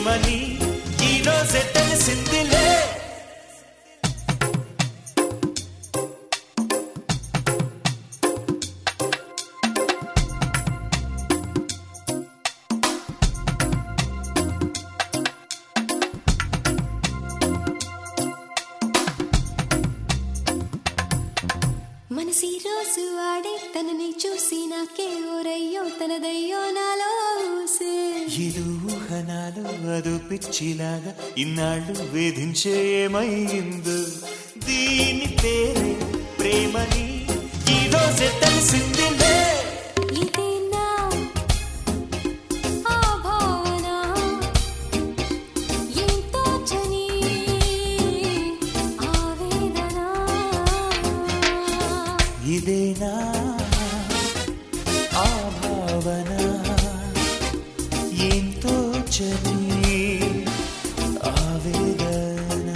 ప్రేమని ఈ రోజే తెలిసిందిలే మనసి రోజు ఆడే తనని చూసి నాకే ఓరయ్యో తనదయ్యో నాలో ఊసే ఇది ఊహనాలు అదు పిచ్చిలాగా ఇన్నాళ్ళు వేధించే ఏమైందో దీని పేరే ప్రేమని ఈ రోజే తెలిసిందిలే ఇదేనా ఆ భావన ఎంతో చని ఆవేదన ఇదేనా ఆ భావన ఎంతో చని ఆవేదన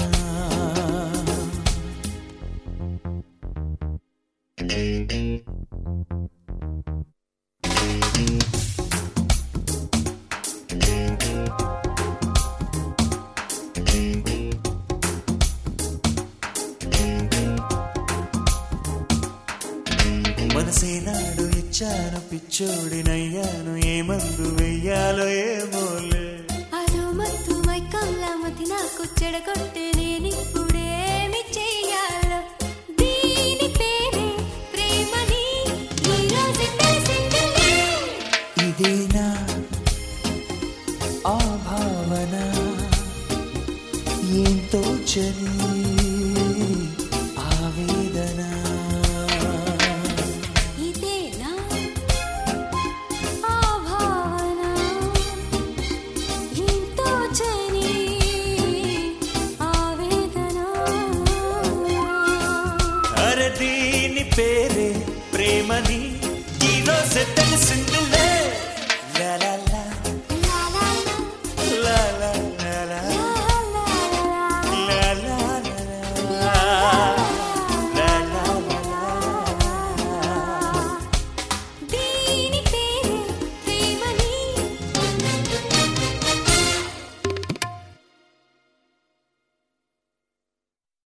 మనసేనాడు ఇచ్చాను పిచ్చోడినయ్యాను ఏ మందు వెయ్యాలో ఏమోలే అదో మత్తు మైకంలా మతి నాకు చెడగొట్టే నేనిప్పుడేమి చెయ్యాలో దీని పేరే ప్రేమని ఈ రోజు తెలిసిందిలే ఇదేనా ఆ భావన ఎంతో చని ఆవేదన ఇదేనా ఆ భావన ఎంతో చని ఆవేదన అరే దీని పేరే ప్రేమని ఈ రోజే తెలిసింది